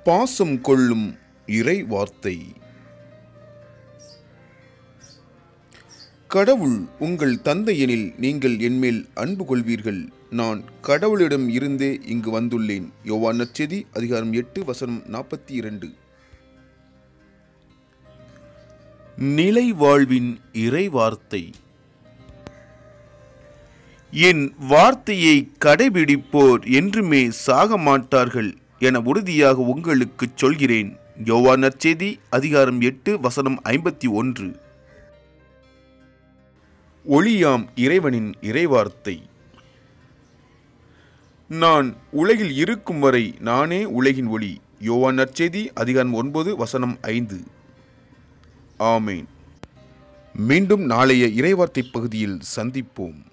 பாசம் கொள்ளும் இறை வார்த்தை கடவுள் உங்கள் தந்தையெனில் நீங்கள் என்மேல் அன்பு கொள்வீர்கள் நான் கடவுளிடம் இருந்தே இங்கு வந்துள்ளேன் யோவான் நற்செய்தி அதிகாரம் எட்டு வசனம் நாற்பத்தி இரண்டு நிலை வாழ்வின் இறை வார்த்தை என் வார்த்தையை கடைபிடிப்போர் என்றுமே சாக மாட்டார்கள் என உறுதியாக உங்களுக்குச் சொல்கிறேன் யோவான் நற்செய்தி அதிகாரம் எட்டு வசனம் ஐம்பத்தி ஒன்று ஒளியாம் இறைவனின் இறைவார்த்தை நான் உலகில் இருக்கும் வரை நானே உலகின் ஒளி யோவான் நற்செய்தி அதிகாரம் ஒன்பது வசனம் ஐந்து ஆமேன் மீண்டும் நாளைய இறைவார்த்தை பகுதியில் சந்திப்போம்